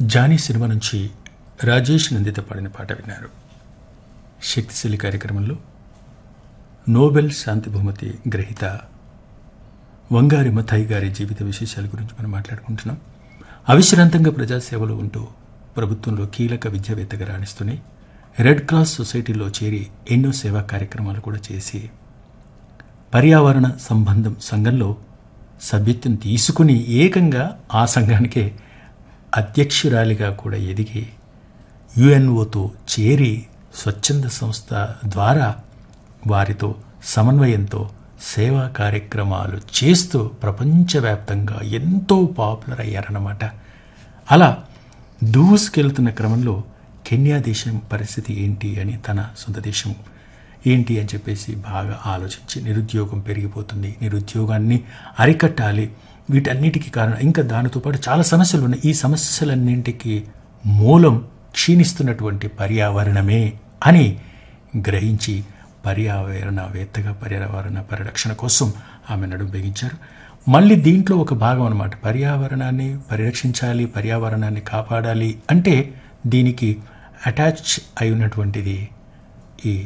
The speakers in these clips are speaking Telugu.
జానీ సినిమా నుంచి రాజేష్ నందిత పాడిన పాట విన్నారు శక్తిశీలి కార్యక్రమంలో నోబెల్ శాంతి బహుమతి గ్రహీత వంగారి మథాయి గారి జీవిత విశేషాల గురించి మనం మాట్లాడుకుంటున్నాం అవిశ్రాంతంగా ప్రజాసేవలో ఉంటూ ప్రభుత్వంలో కీలక విద్యావేత్తగా రాణిస్తూనే రెడ్ క్రాస్ సొసైటీలో చేరి ఎన్నో సేవా కార్యక్రమాలు కూడా చేసి పర్యావరణ సంబంధం సంఘంలో సభ్యత్వం తీసుకుని ఏకంగా ఆ సంఘానికే అధ్యక్షురాలిగా కూడా ఎదిగి యుఎన్ఓతో చేరి స్వచ్ఛంద సంస్థ ద్వారా వారితో సమన్వయంతో సేవా కార్యక్రమాలు చేస్తూ ప్రపంచవ్యాప్తంగా ఎంతో పాపులర్ అయ్యారన్నమాట అలా దూసుకెళ్తున్న క్రమంలో కెన్యా దేశం పరిస్థితి ఏంటి అని తన సొంత దేశం ఏంటి అని చెప్పేసి బాగా ఆలోచించి నిరుద్యోగం పెరిగిపోతుంది నిరుద్యోగాన్ని అరికట్టాలి వీటన్నిటికీ కారణం ఇంకా దానితో పాటు చాలా సమస్యలు ఉన్నాయి ఈ సమస్యలన్నింటికి మూలం క్షీణిస్తున్నటువంటి పర్యావరణమే అని గ్రహించి పర్యావరణవేత్తగా పర్యావరణ పరిరక్షణ కోసం ఆమె నడుం బిగించారు మళ్ళీ దీంట్లో ఒక భాగం అనమాట పర్యావరణాన్ని పరిరక్షించాలి పర్యావరణాన్ని కాపాడాలి అంటే దీనికి అటాచ్ అయి ఉన్నటువంటిది ఈ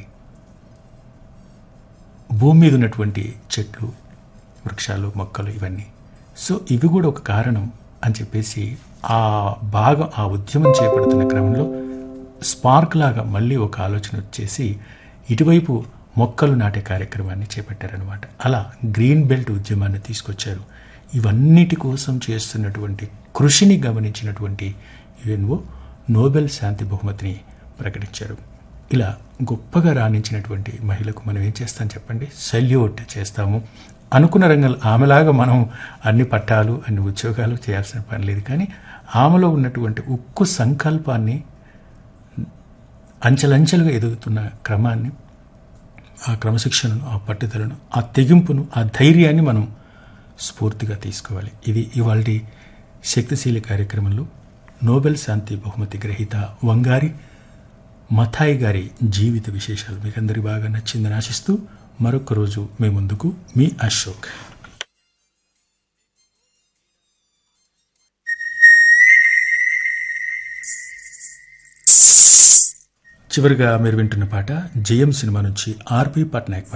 భూమి మీద ఉన్నటువంటి చెట్లు వృక్షాలు మొక్కలు ఇవన్నీ సో ఇవి కూడా ఒక కారణం అని చెప్పేసి ఆ భాగం ఆ ఉద్యమం చేపడుతున్న క్రమంలో స్పార్క్ లాగా మళ్ళీ ఒక ఆలోచన వచ్చేసి ఇటువైపు మొక్కలు నాటే కార్యక్రమాన్ని చేపట్టారనమాట అలా గ్రీన్ బెల్ట్ ఉద్యమాన్ని తీసుకొచ్చారు ఇవన్నిటి కోసం చేస్తున్నటువంటి కృషిని గమనించినటువంటి యుఎన్ఓ నోబెల్ శాంతి బహుమతిని ప్రకటించారు ఇలా గొప్పగా రాణించినటువంటి మహిళకు మనం ఏం చేస్తాం చెప్పండి సెల్యూట్ చేస్తాము అనుకున్న రంగంలో ఆమెలాగా మనం అన్ని పట్టాలు అన్ని ఉద్యోగాలు చేయాల్సిన పని లేదు కానీ ఆమెలో ఉన్నటువంటి ఉక్కు సంకల్పాన్ని అంచెలంచెలుగా ఎదుగుతున్న క్రమాన్ని ఆ క్రమశిక్షణను ఆ పట్టుదలను ఆ తెగింపును ఆ ధైర్యాన్ని మనం స్ఫూర్తిగా తీసుకోవాలి ఇది ఇవాళ శక్తిశీలి కార్యక్రమంలో నోబెల్ శాంతి బహుమతి గ్రహీత వంగారి మథాయి గారి జీవిత విశేషాలు మీకు అందరి బాగా నచ్చిందని ఆశిస్తూ మరొక రోజు మీ ముందుకు మీ అశోక్ చివరిగా మీరు వింటున్న పాట జయం సినిమా నుంచి ఆర్పి పట్నాయక్ పాట